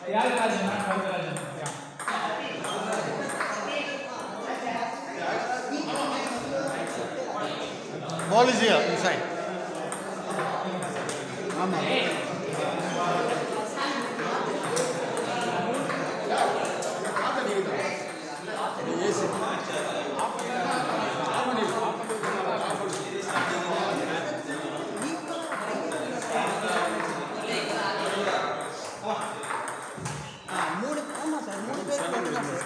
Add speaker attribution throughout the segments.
Speaker 1: Ball is here inside. ஆமாம் AC
Speaker 2: மூணு ஆமா சார் மூணு பேர் மட்டும்தான் சார்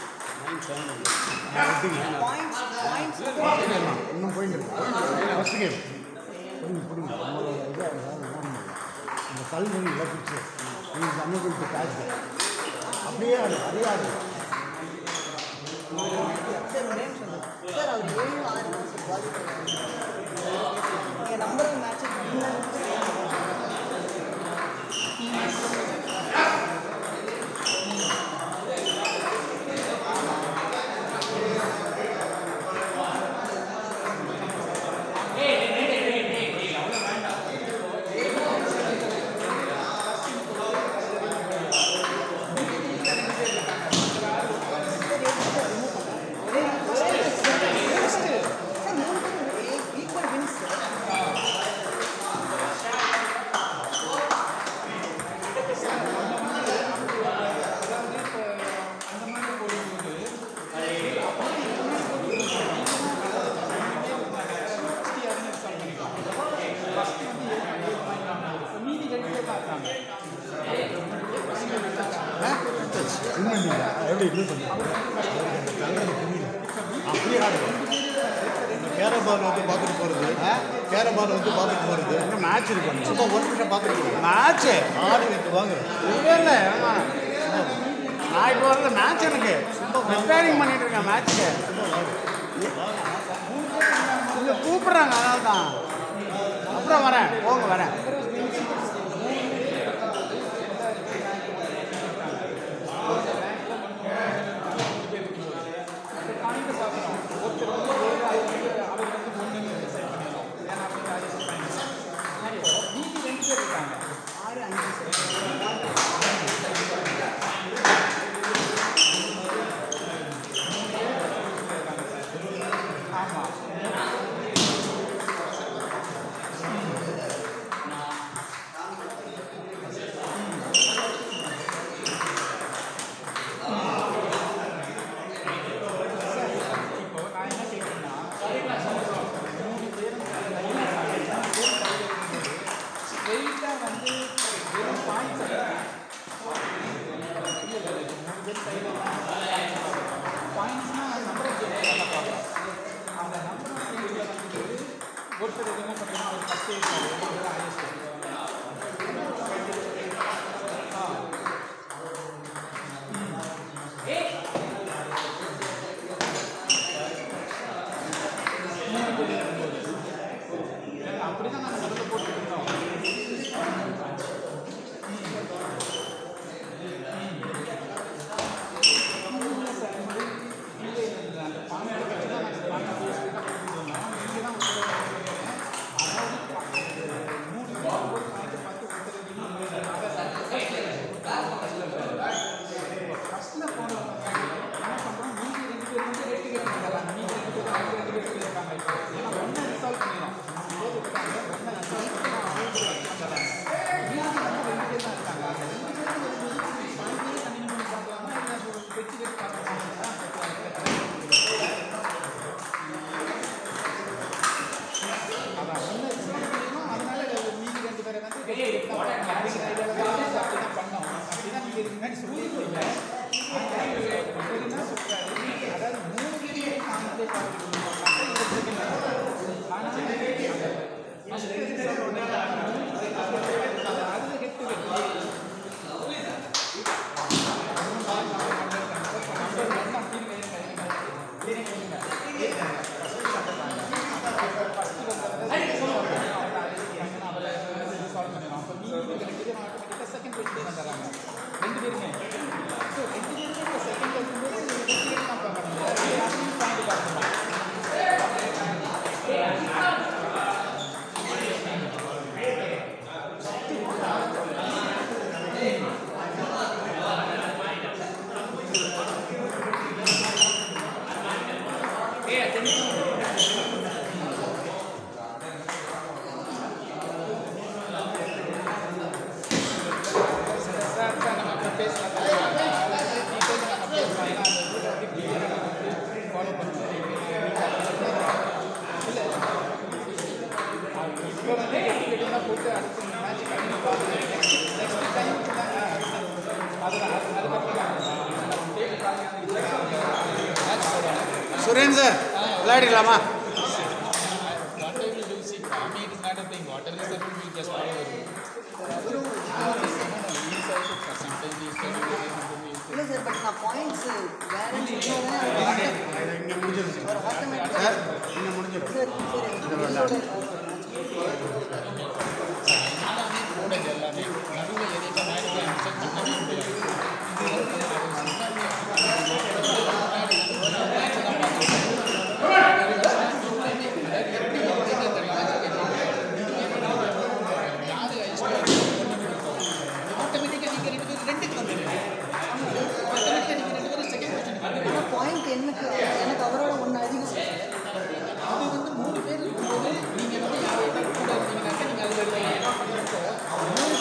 Speaker 2: பாயிண்ட்ஸ் பாயிண்ட்ஸ்
Speaker 1: இன்னும் போயிட்டு இருக்கு ஃபஸ்ட் கேம் புரியுங்க புரியுங்க நம்மளோட இது அதாவது இந்த கல் வந்து இழப்பிச்சு நீங்கள் அனுபவித்து காசு அப்படியே ஆடு அதே ஆடு
Speaker 2: சார் ஒரே நிமிஷம் சார். சார் அவர் ஏழு ஆறு மாதம் குவாலிஃபை நீங்கள் நம்பர் மேட்ச் சார் மூணு பேர் ஈக்குவல் வின்ஸ் சார்
Speaker 1: உண்மையில எப்படி இது பண்ணுங்க தங்கறது புரியல அப்படியே ஆடு கேரபால் வந்து பார்த்துட்டு போகிறது கேரபால் வந்து பார்த்துட்டு போகிறது இன்னும் மேட்ச் இருக்கு சும்மா ஒரு நிமிஷம் பார்த்துட்டு போகிறது மேட்ச்சு ஆடு வைத்து வாங்குறேன் இல்லை இல்லை ஆமாம் நான் இப்போ வரல மேட்ச் எனக்கு சும்மா ப்ரிப்பேரிங் பண்ணிட்டு இருக்கேன் மேட்ச்சுக்கு இங்கே கூப்பிட்றாங்க அதனால தான் அப்புறம் வரேன் போங்க வரேன்
Speaker 2: ஆறு அஞ்சு சார்
Speaker 1: சுரேன் சார் விளையாடிக்கலாமா
Speaker 3: Whatever you do, see, for me it is not a thing. Whatever is the rule, we just follow the rule. Percentage is the rule,
Speaker 2: இல்லை சார் பட் நான் பாயிண்ட்ஸ் வேறன்னு சொன்னோடனே
Speaker 1: இங்கே முடிஞ்சிருச்சு
Speaker 2: ஒரு ஆட்டோமேட்டிக்
Speaker 1: சார் இங்கே முடிஞ்சிடும்
Speaker 2: சார் சார்
Speaker 3: எல்லாமே போடுறது எல்லாமே நடுவில் எதையும் மேடிக்கல் அன்செட் பண்ணவே முடியாது இது வந்து அது ஆட்டோமேட்டிக்காக நீங்கள் ரெண்டு பேரும் ரெண்டுக்கு வந்துடுங்க ஆட்டோமேட்டிக்காக நீங்கள் ரெண்டு பேரும் செகண்ட் கொஸ்டின்
Speaker 2: பாயிண்ட் எனக்கு எனக்கு அவரோட ஒன்று அதிகம்
Speaker 3: அது வந்து மூணு பேர் இருக்கும்போது நீங்கள் வந்து யாரோட கூட இருந்தீங்கன்னாக்கா நீங்கள் அதில் இருப்பீங்க மூணு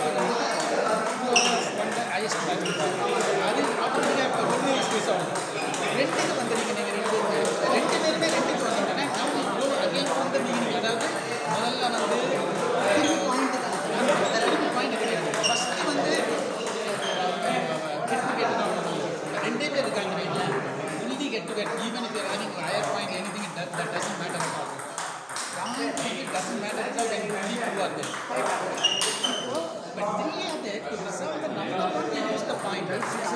Speaker 3: பேரை ஹையஸ்ட் பேட்ச் அது ஆட்டோமேட்டிக்காக இப்போ ஒன்று ஸ்பேஸ் ஆகும் ரெண்டுக்கு வந்துடுங்க நீங்கள் ரெண்டு பேர் ரெண்டு பேருமே ரெண்டுக்கு வந்தீங்கன்னா நம்ம இவ்வளோ அகைன் வந்து நீங்கள் அதாவது முதல்ல வந்து
Speaker 2: பாயிண்ட் தான்
Speaker 3: திருப்பி பாயிண்ட் கிடையாது ஃபஸ்ட்டு வந்து கெட் டு கெட் ரெண்டே பேர் இருக்காங்க வைங்களேன் in the head to head even if having higher point anything that that doesn't matter at all it doesn't matter at all when only two are there. But three are there to reserve the number one they use the point.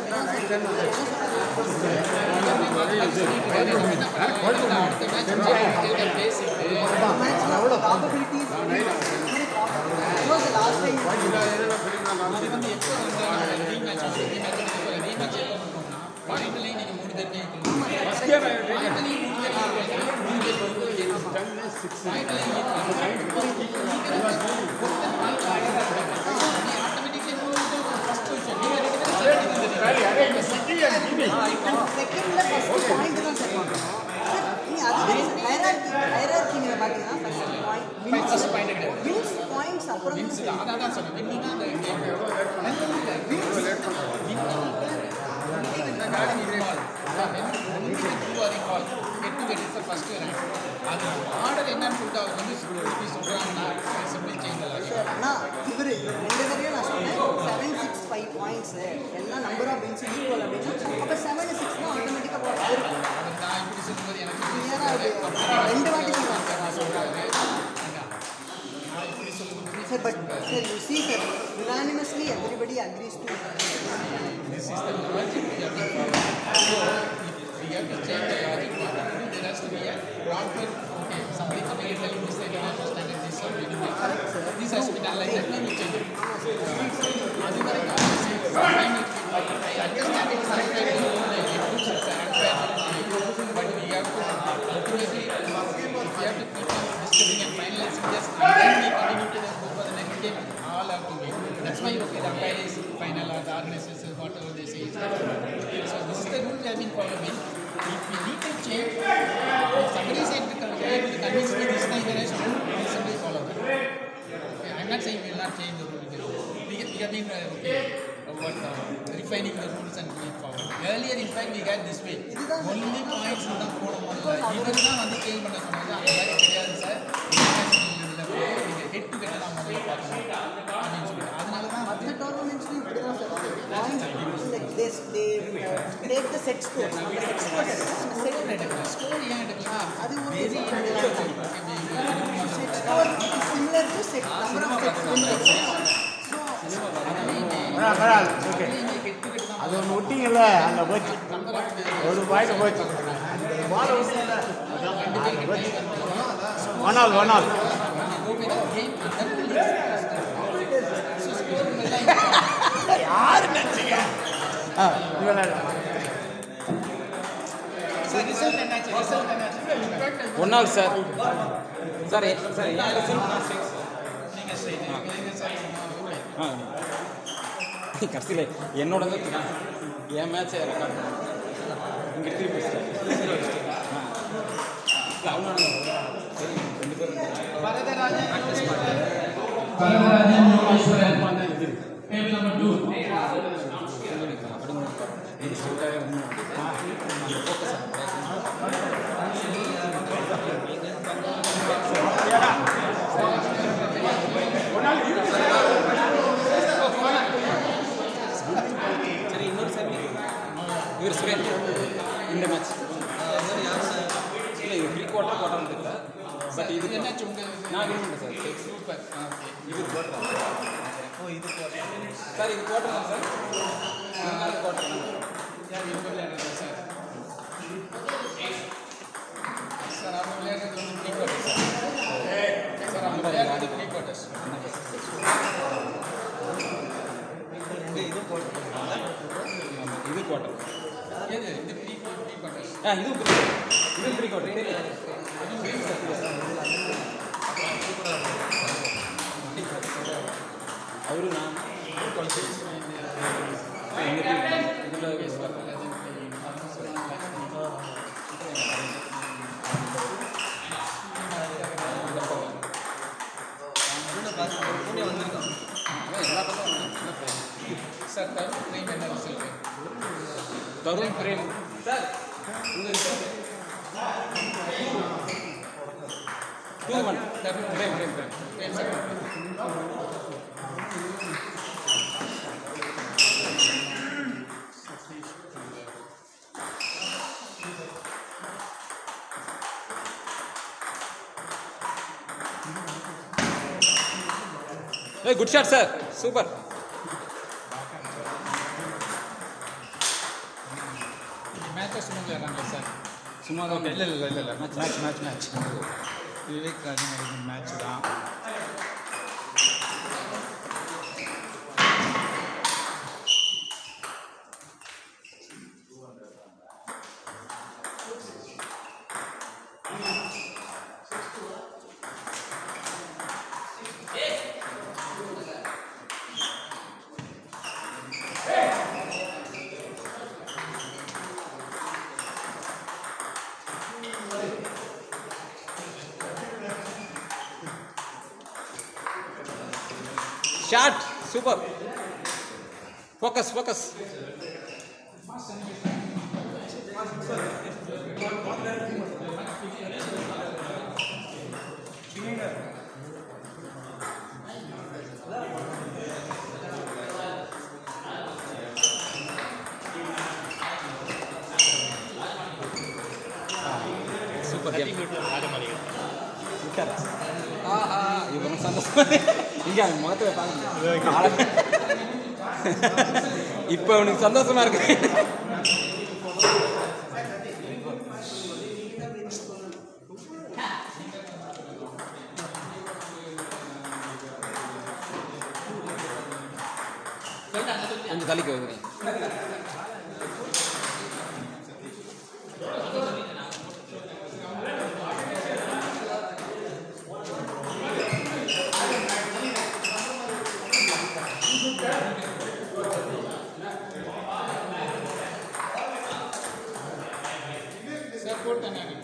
Speaker 3: Basic.
Speaker 2: Probabilities last time
Speaker 3: அது வந்து எப்போ வந்து rematch வந்து rematch rematch எப்போ பண்ணுறோம்னா பாயிண்ட்லேயும் நீங்கள் மூணு பேர் ஜெயிக்கணும் பாயிண்ட்லேயும் மூணு பேர் ஜெயிக்கணும் மூணு பேர் வந்து ஜெயிக்கணும் பாயிண்ட்லேயும் ஆட்டோமேட்டிக்லி மூணு ஃபஸ்ட் பொசிஷன் நீங்கள்
Speaker 2: செகண்ட்ல ஃபர்ஸ்ட் பாயிண்ட் தான் சார் பார்க்கணும் சார் நீ அதுதான் ஹைரார்கி ஹைரார்கி நீங்க பாத்தீங்கன்னா ஃபர்ஸ்ட் பாயிண்ட்
Speaker 3: ஃபஸ்ட் பாயிண்ட் கிடையாது
Speaker 2: வின்ஸ் பாயிண்ட்ஸ் அப்புறம்
Speaker 3: வின்ஸ் தான் அதான் தான் சொன்னேன் வின்னிங் தான் அந்த கேம் இந்த கார்டன் இதே call two or call head to head is first rank அது ஆர்டர் என்னன்னு சொல்லிட்டு அவங்க வந்து எப்படி சொல்கிறாங்கன்னா சிம்பிள் சேஞ்ச் ஆகும்
Speaker 2: அண்ணா இவர் ரெண்டு பேரையும் நான் சொன்னேன் செவன் சிக்ஸ் ஃபைவ் பாயிண்ட்ஸ் எல்லாம் நம்பர் ஆஃப் வின்ஸ் ஈக்குவல் அப்படின்னா அப்போ செவன் சிக்ஸ் தான் ஆட்டோமேட்டிக்காக அவருக்கு
Speaker 3: அவர் நான் இப்படி சொல்லும்போது எனக்கு இப்படி
Speaker 2: கிளியராக அது ரெண்டு வாட்டி சொல்லுவாங்க சார் நான் சொல்கிறேன்
Speaker 3: நான் இப்படி சொல்லும்போது
Speaker 2: sir but sir you see sir unanimously everybody agrees to
Speaker 3: This is the logic we have to follow. So, if we have to change the logic, what we do, there has to be a proper, okay, somebody coming and telling this, they don't understand it, this or we do it. This has to be done like that, then we change it. அது வரைக்கும் I say, sometimes it will be, I understand it is unfair to you, like, it looks it's unfair to you, but we have to, ultimately, if we have to keep on discussing and finalizing this, and then we continue to go for the next game, all have to wait. That's why, okay, the umpire is final or the organizers, whatever they say is right. So this is the rule we have been following. If we need to change, if somebody is able to convince me this is the international rule, we simply follow that. Okay, I'm not saying we will not change the rule. again. We, we have been, uh, okay, uh, what, uh, refining the rules and going forward. Earlier, in fact, we had this way. Only points தான் போடணும் இவர் தான் வந்து change பண்ண சொன்னாங்க அந்த மாதிரி கிடையாது சார் நீங்கள் ஹெட் டு கெட் தான் முதல்ல பார்க்கணும் அப்படின்னு சொல்லிட்டு அதனால தான் வந்து
Speaker 2: மற்ற டோர்னமெண்ட்ஸ்லையும் இப்படி தான் sir points like they they take the set score அந்த செட் ஸ்கோர் செட்
Speaker 3: எடுக்கலாம் ஸ்கோர் ஏன் எடுக்கலாம்
Speaker 2: அது ஒரு
Speaker 3: very
Speaker 2: set score similar to set number of sets
Speaker 1: okay அது ஒன்று விட்டீங்கல்ல அங்கே போச்சு ஒரு பாயிண்ட் போச்சு பால் விட்டீங்கல்ல அங்கே போச்சு ஒன் ஆல் ஒன் ஆல் யாரு நினச்சிங்க ஆ நீ விளையாடலாம்
Speaker 3: ரிசல்ட் என்னாச்சு ரிசல்ட் என்னாச்சு
Speaker 4: ஒன் ஆல் சார் சார் எ- சார் என் ரிசல்ட்
Speaker 3: நீங்க செய்யுங்க நீங்க செய்யுங்க
Speaker 4: ஆ கடைசியில் என்னோட என் மேட்சை ரெக்கார்ட் இங்கே திருப்பி அவனோட சரி ரெண்டு பேரும்
Speaker 3: வரதராஜன்
Speaker 5: Paradarajan Yogeshwaran,
Speaker 4: இது
Speaker 5: table number two.
Speaker 4: இவர் சுரேன் இந்த மேட்ச் இல்லை இது ப்ரீ குவார்டர் குவார்டர் தெரியல பட் இது
Speaker 3: என்னாச்சு உங்க
Speaker 4: நான் வின் பண்ணேன் சார்
Speaker 3: சூப்பர்
Speaker 4: இது குவார்டர் ஓ இது குவார்டர் சார் இது குவார்டர் தான் சார் அது குவார்டர்
Speaker 3: யார் இவங்க விளையாடுறது சார் சார் அவங்க விளையாடுறது வந்து ப்ரீ குவார்டர் சார் சார் அவங்க விளையாடுறது ப்ரீ குவார்டர்ஸ்
Speaker 4: இது குவார்டர்
Speaker 3: எது இது ப்ரீ ப்ரீ குவார்டர்ஸ்
Speaker 4: ஆ இதுவும் ப்ரீ இதுவும் ப்ரீ குவார்டர் தெரியல அவரு நான் எங்க team, இதுல அவன் எல்லா பக்கம்
Speaker 3: சார் தருண் பிரேம் என்ன ரிசல்ட்
Speaker 4: தருண் பிரேம் சார் உங்க two one
Speaker 3: Tarun
Speaker 4: Prem Prem Prem
Speaker 3: Prem sir
Speaker 4: ஏய் good shot sir super
Speaker 3: matches சும்மா விளையாடுறாங்க சார்
Speaker 4: சும்மா தான்
Speaker 1: இல்லை இல்லை இல்லை இல்லை match match match match Vivek Rajan match தான்
Speaker 4: shot super focus focus super game ஆஹா இவன் சந்தோஷம் இங்க அவன் முகத்துல பாருங்க இப்போ அவனுக்கு சந்தோஷமா இருக்கு கொஞ்சம் தள்ளிக்க வைக்கிறேன்
Speaker 3: சார் போட்டேன் நான்